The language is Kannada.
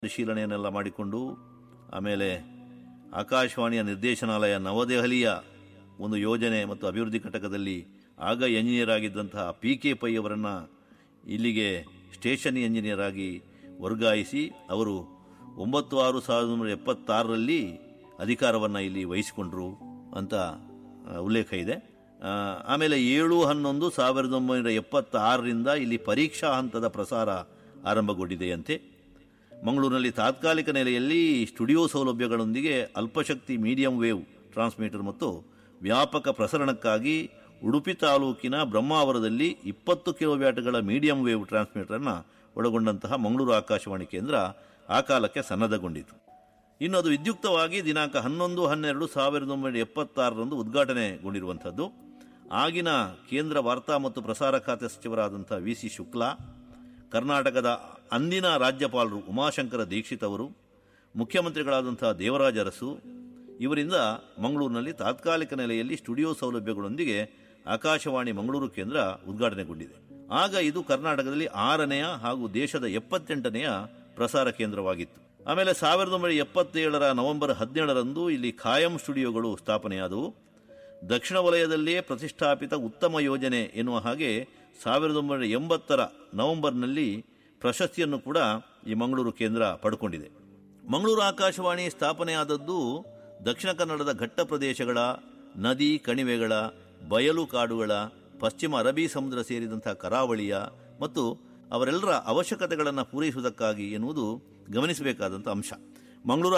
ಪರಿಶೀಲನೆಯನ್ನೆಲ್ಲ ಮಾಡಿಕೊಂಡು ಆಮೇಲೆ ಆಕಾಶವಾಣಿಯ ನಿರ್ದೇಶನಾಲಯ ನವದೆಹಲಿಯ ಒಂದು ಯೋಜನೆ ಮತ್ತು ಅಭಿವೃದ್ಧಿ ಘಟಕದಲ್ಲಿ ಆಗ ಎಂಜಿನಿಯರ್ ಆಗಿದ್ದಂತಹ ಪಿ ಕೆ ಪೈ ಅವರನ್ನು ಇಲ್ಲಿಗೆ ಸ್ಟೇಷನ್ ಎಂಜಿನಿಯರ್ ಆಗಿ ವರ್ಗಾಯಿಸಿ ಅವರು ಒಂಬತ್ತು ಆರು ಸಾವಿರದ ಒಂಬೈನೂರ ಎಪ್ಪತ್ತಾರರಲ್ಲಿ ಅಧಿಕಾರವನ್ನು ಇಲ್ಲಿ ವಹಿಸಿಕೊಂಡ್ರು ಅಂತ ಆ, ಉಲ್ಲೇಖ ಇದೆ ಆ, ಆಮೇಲೆ ಏಳು ಹನ್ನೊಂದು ಸಾವಿರದ ಒಂಬೈನೂರ ಎಪ್ಪತ್ತಾರರಿಂದ ಇಲ್ಲಿ ಪರೀಕ್ಷಾ ಹಂತದ ಪ್ರಸಾರ ಆರಂಭಗೊಂಡಿದೆಯಂತೆ ಮಂಗಳೂರಿನಲ್ಲಿ ತಾತ್ಕಾಲಿಕ ನೆಲೆಯಲ್ಲಿ ಸ್ಟುಡಿಯೋ ಸೌಲಭ್ಯಗಳೊಂದಿಗೆ ಅಲ್ಪಶಕ್ತಿ ಮೀಡಿಯಂ ವೇವ್ ಟ್ರಾನ್ಸ್ಮಿಟರ್ ಮತ್ತು ವ್ಯಾಪಕ ಪ್ರಸರಣಕ್ಕಾಗಿ ಉಡುಪಿ ತಾಲೂಕಿನ ಬ್ರಹ್ಮಾವರದಲ್ಲಿ ಇಪ್ಪತ್ತು ಕಿಲೋವ್ಯಾಟ್ಗಳ ಮೀಡಿಯಂ ವೇವ್ ಟ್ರಾನ್ಸ್ಮಿಟರನ್ನು ಒಳಗೊಂಡಂತಹ ಮಂಗಳೂರು ಆಕಾಶವಾಣಿ ಕೇಂದ್ರ ಆ ಕಾಲಕ್ಕೆ ಸನ್ನದ್ಧಗೊಂಡಿತು ಇನ್ನು ಅದು ವಿದ್ಯುಕ್ತವಾಗಿ ದಿನಾಂಕ ಹನ್ನೊಂದು ಹನ್ನೆರಡು ಸಾವಿರದ ಒಂಬೈನೂರ ಎಪ್ಪತ್ತಾರರಂದು ಉದ್ಘಾಟನೆಗೊಂಡಿರುವಂಥದ್ದು ಆಗಿನ ಕೇಂದ್ರ ವಾರ್ತಾ ಮತ್ತು ಪ್ರಸಾರ ಖಾತೆ ಸಚಿವರಾದಂಥ ವಿ ಸಿ ಶುಕ್ಲಾ ಕರ್ನಾಟಕದ ಅಂದಿನ ರಾಜ್ಯಪಾಲರು ಉಮಾಶಂಕರ ದೀಕ್ಷಿತ್ ಅವರು ಮುಖ್ಯಮಂತ್ರಿಗಳಾದಂಥ ದೇವರಾಜ ಅರಸು ಇವರಿಂದ ಮಂಗಳೂರಿನಲ್ಲಿ ತಾತ್ಕಾಲಿಕ ನೆಲೆಯಲ್ಲಿ ಸ್ಟುಡಿಯೋ ಸೌಲಭ್ಯಗಳೊಂದಿಗೆ ಆಕಾಶವಾಣಿ ಮಂಗಳೂರು ಕೇಂದ್ರ ಉದ್ಘಾಟನೆಗೊಂಡಿದೆ ಆಗ ಇದು ಕರ್ನಾಟಕದಲ್ಲಿ ಆರನೆಯ ಹಾಗೂ ದೇಶದ ಎಪ್ಪತ್ತೆಂಟನೆಯ ಪ್ರಸಾರ ಕೇಂದ್ರವಾಗಿತ್ತು ಆಮೇಲೆ ಸಾವಿರದ ಒಂಬೈನೂರ ಎಪ್ಪತ್ತೇಳರ ನವೆಂಬರ್ ಹದಿನೇಳರಂದು ಇಲ್ಲಿ ಖಾಯಂ ಸ್ಟುಡಿಯೋಗಳು ಸ್ಥಾಪನೆಯಾದವು ದಕ್ಷಿಣ ವಲಯದಲ್ಲಿಯೇ ಪ್ರತಿಷ್ಠಾಪಿತ ಉತ್ತಮ ಯೋಜನೆ ಎನ್ನುವ ಹಾಗೆ ಸಾವಿರದ ಒಂಬೈನೂರ ಎಂಬತ್ತರ ನವೆಂಬರ್ನಲ್ಲಿ ಪ್ರಶಸ್ತಿಯನ್ನು ಕೂಡ ಈ ಮಂಗಳೂರು ಕೇಂದ್ರ ಪಡ್ಕೊಂಡಿದೆ ಮಂಗಳೂರು ಆಕಾಶವಾಣಿ ಸ್ಥಾಪನೆಯಾದದ್ದು ದಕ್ಷಿಣ ಕನ್ನಡದ ಘಟ್ಟ ಪ್ರದೇಶಗಳ ನದಿ ಕಣಿವೆಗಳ ಬಯಲು ಕಾಡುಗಳ ಪಶ್ಚಿಮ ಅರಬ್ಬಿ ಸಮುದ್ರ ಸೇರಿದಂಥ ಕರಾವಳಿಯ ಮತ್ತು ಅವರೆಲ್ಲರ ಅವಶ್ಯಕತೆಗಳನ್ನು ಪೂರೈಸುವುದಕ್ಕಾಗಿ ಎನ್ನುವುದು ಗಮನಿಸಬೇಕಾದಂಥ ಅಂಶ ಮಂಗಳೂರು